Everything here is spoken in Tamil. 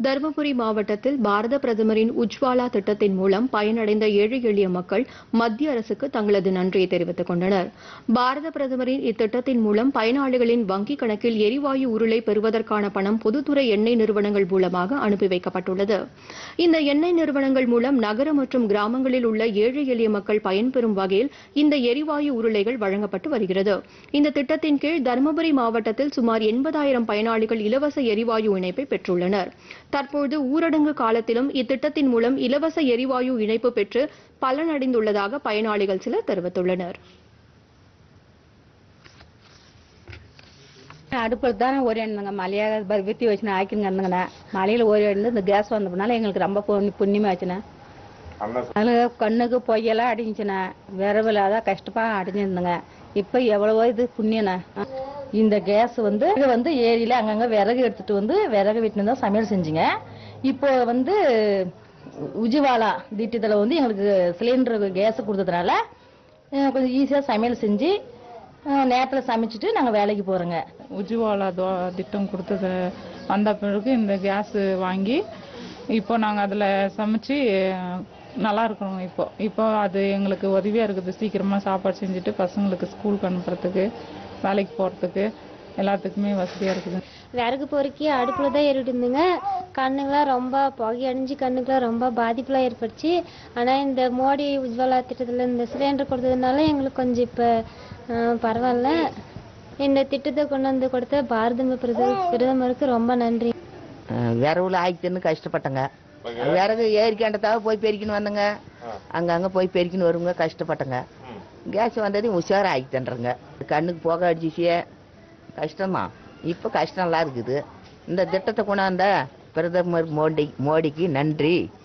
தருமபுரி மாவட்டத்தில் பாரத பிரதமரின் உஜ்வாலா திட்டத்தின் மூலம் பயனடைந்த ஏழை எளிய மக்கள் மத்திய அரசுக்கு தங்களது நன்றியை தெரிவித்துக் கொண்டனர் பாரத பிரதமரின் இத்திட்டத்தின் மூலம் பயனாளிகளின் வங்கிக் கணக்கில் எரிவாயு உருளை பெறுவதற்கான பணம் பொதுத்துறை எண்ணெய் நிறுவனங்கள் மூலமாக அனுப்பி வைக்கப்பட்டுள்ளது இந்த எண்ணெய் நிறுவனங்கள் மூலம் நகர மற்றும் கிராமங்களில் உள்ள ஏழை எளிய மக்கள் பயன்பெறும் வகையில் இந்த எரிவாயு உருளைகள் வழங்கப்பட்டு வருகிறது இந்த திட்டத்தின் கீழ் தருமபுரி மாவட்டத்தில் சுமார் எண்பதாயிரம் பயனாளிகள் இலவச எரிவாயு இணைப்பை பெற்றுள்ளனர் தற்போது ஊரடங்கு காலத்திலும் இத்திட்டத்தின் மூலம் இலவச எரிவாயு இணைப்பு பெற்று பலனடைந்துள்ளதாக பயனாளிகள் சிலர் தெரிவித்துள்ளனர் அடுப்பில் தானே ஒரு எண்ணுங்க மலையாக வித்தி வச்சுன்னு ஆக்கினுங்க இருந்துங்கண்ணே மலையில் ஒரு எண்ணு இந்த கேஸ் வந்ததுனால எங்களுக்கு ரொம்ப புண்ணி- புண்ணியமா ஆச்சுண்ணே அதில் கண்ணுக்கு பொய்யெல்லாம் அடிஞ்சுண்ணே விரவில்லாத கஷ்டமா அடைஞ்சிருந்துங்க இப்போ எவ்வளவோ இது புண்ணியண்ணே இந்த கேஸ் வந்து இது வந்து ஏரியில அங்கங்க விறகு எடுத்துட்டு வந்து விறகு வீட்டுல தான் சமையல் செஞ்சுங்க இப்போ வந்து உஜிவாலா திட்டத்தில் வந்து எங்களுக்கு சிலிண்டர் கேஸ் கொடுத்ததுனால அஹ், கொஞ்சம் ஈஸியாக சமையல் செஞ்சு நேரத்தில் சமைச்சிட்டு நாங்கள் வேலைக்கு போகிறோங்க உஜ்வாலா தோ- திட்டம் கொடுத்தது வந்த பிறகு இந்த கேஸ் வாங்கி இப்போ நாங்கள் அதில் சமைச்சு அஹ், நல்லா இருக்கிறோம் இப்போ இப்போ அது எங்களுக்கு உதவியாக இருக்குது சீக்கிரமாக சாப்பாடு செஞ்சுட்டு பசங்களுக்கு ஸ்கூலுக்கு அனுப்புறதுக்கு வேலைக்கு போகிறதுக்கு எல்லாத்துக்குமே வசதியாக இருக்குது விறகு பொறுக்கி அடுப்பில் தான் ஏறிட்டு இருந்துங்க கண்ணுங்களாம் ரொம்ப புகை அணிஞ்சு கண்ணுக்கெலாம் ரொம்ப பாதிப்புலாம் ஏற்பட்டுச்சு ஆனால் இந்த மோடி உஜ்வாலா திட்டத்தில் இந்த சிலிண்டர் கொடுத்ததுனால எங்களுக்கு கொஞ்சம் இப்போ பரவாயில்ல இந்த திட்டத்தை கொண்டு வந்து கொடுத்த பாரத பிரத பிரதமருக்கு ரொம்ப நன்றி விரவுல ஆக்கிட்டுன்னு கஷ்டப்பட்டங்க விறகு ஏரிக்காண்டத்தாக போய் பெருக்கின்னு வந்தங்க அங்கங்க போய் பெருக்கின்னு வருங்க கஷ்டப்பட்டங்க கேஸ் வந்ததையும் உஷாரா ஆக்கிட்டேன்றங்க கண்ணுக்கு புகை அடிச்சிச்சு கஷ்டமா இப்போ கஷ்டம்லாம் இருக்குது இந்த திட்டத்தை கொண்டாந்த பிரதமர் மோடி மோடிக்கு நன்றி